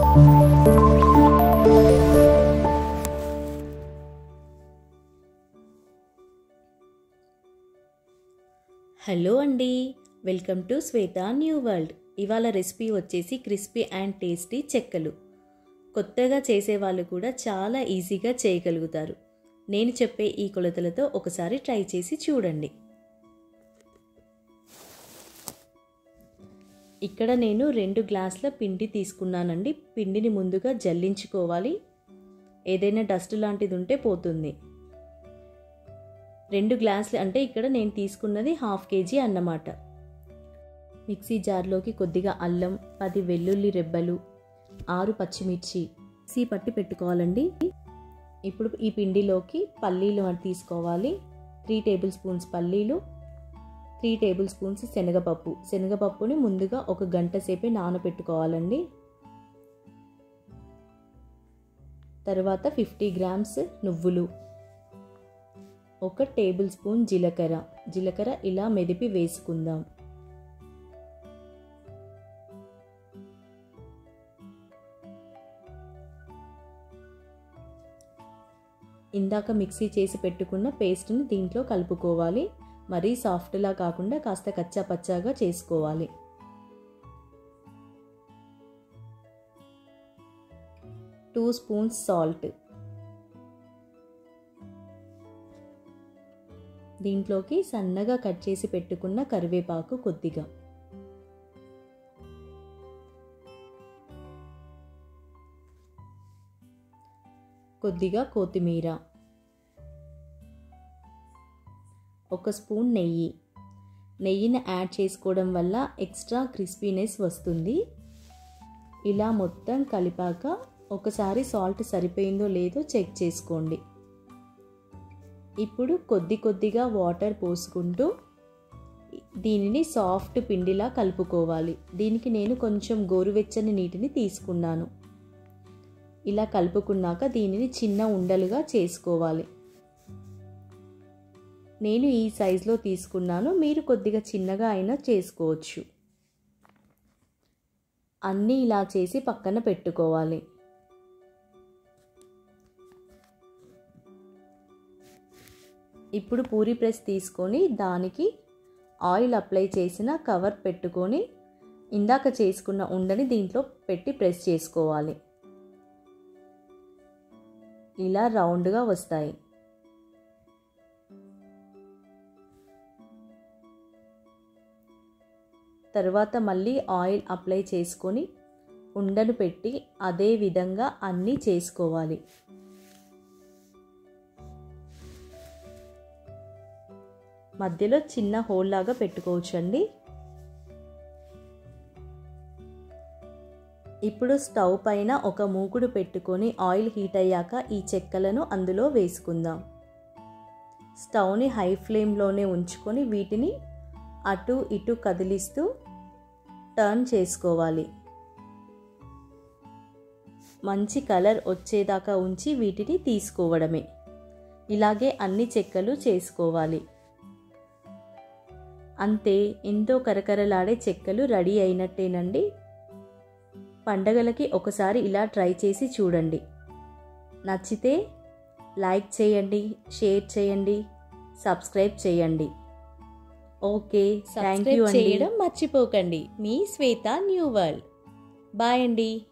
hello అండి welcome to Shweta new world ఇవాళ recipe వచ్చేసి క్రిస్పీ అండ్ టేస్టీ చెక్కలు కొత్తగా చేసేవాళ్ళు కూడా చాలా ఈజీగా చేయగలుగుతారు నేను చెప్పే ఈ కొలతలతో ఒకసారి ట్రై చేసి చూడండి ఇక్కడ నేను రెండు గ్లాసుల పిండి తీసుకున్నానండి పిండిని ముందుగా జల్లించుకోవాలి ఏదైనా డస్ట్ లాంటిది ఉంటే పోతుంది రెండు గ్లాసులు అంటే ఇక్కడ నేను తీసుకున్నది హాఫ్ కేజీ అన్నమాట మిక్సీ జార్లోకి కొద్దిగా అల్లం పది వెల్లుల్లి రెబ్బలు ఆరు పచ్చిమిర్చి మిక్సీ పట్టి పెట్టుకోవాలండి ఇప్పుడు ఈ పిండిలోకి పల్లీలు తీసుకోవాలి త్రీ టేబుల్ స్పూన్స్ పల్లీలు త్రీ టేబుల్ స్పూన్స్ శనగపప్పు శనగపప్పుని ముందుగా ఒక గంట సేపే నానబెట్టుకోవాలండి తర్వాత ఫిఫ్టీ గ్రామ్స్ నువ్వులు ఒక టేబుల్ స్పూన్ జీలకర్ర జీలకర్ర ఇలా మెదిపి వేసుకుందాం ఇందాక మిక్సీ చేసి పెట్టుకున్న పేస్ట్ని దీంట్లో కలుపుకోవాలి మరీ సాఫ్ట్లా కాకుండా కాస్త కచ్చా పచ్చాగా చేసుకోవాలి టూ స్పూన్స్ సాల్ట్ దీంట్లోకి సన్నగా కట్ చేసి పెట్టుకున్న కరివేపాకు కొద్దిగా కొద్దిగా కొత్తిమీర ఒక స్పూన్ నెయ్యి నెయ్యిని యాడ్ చేసుకోవడం వల్ల ఎక్స్ట్రా క్రిస్పీనెస్ వస్తుంది ఇలా మొత్తం కలిపాక ఒకసారి సాల్ట్ సరిపోయిందో లేదో చెక్ చేసుకోండి ఇప్పుడు కొద్ది కొద్దిగా వాటర్ పోసుకుంటూ దీనిని సాఫ్ట్ పిండిలా కలుపుకోవాలి దీనికి నేను కొంచెం గోరువెచ్చని నీటిని తీసుకున్నాను ఇలా కలుపుకున్నాక దీనిని చిన్న ఉండలుగా చేసుకోవాలి నేను ఈ సైజులో తీసుకున్నాను మీరు కొద్దిగా చిన్నగా అయినా చేసుకోవచ్చు అన్నీ ఇలా చేసి పక్కన పెట్టుకోవాలి ఇప్పుడు పూరి ప్రెస్ తీసుకొని దానికి ఆయిల్ అప్లై చేసిన కవర్ పెట్టుకొని ఇందాక చేసుకున్న ఉండని దీంట్లో పెట్టి ప్రెస్ చేసుకోవాలి ఇలా రౌండ్గా వస్తాయి తర్వాత మళ్ళీ ఆయిల్ అప్లై చేసుకొని ఉండను పెట్టి అదే విధంగా అన్నీ చేసుకోవాలి మధ్యలో చిన్న హోల్ లాగా పెట్టుకోవచ్చండి ఇప్పుడు స్టవ్ పైన ఒక మూకుడు పెట్టుకొని ఆయిల్ హీట్ అయ్యాక ఈ చెక్కలను అందులో వేసుకుందాం స్టవ్ని హై ఫ్లేమ్లోనే ఉంచుకొని వీటిని అటు ఇటు కదిలిస్తూ టర్న్ చేసుకోవాలి మంచి కలర్ వచ్చేదాకా ఉంచి వీటిని తీసుకోవడమే ఇలాగే అన్ని చెక్కలు చేసుకోవాలి అంతే ఎంతో కరకరలాడే చెక్కలు రెడీ అయినట్టేనండి పండగలకి ఒకసారి ఇలా ట్రై చేసి చూడండి నచ్చితే లైక్ చేయండి షేర్ చేయండి సబ్స్క్రైబ్ చేయండి ఓకే థ్యాంక్ యూ సబ్స్క్రైబ్ అండి చేయడం మర్చిపోకండి మీ శ్వేత న్యూ వరల్డ్ బాయ్ అండి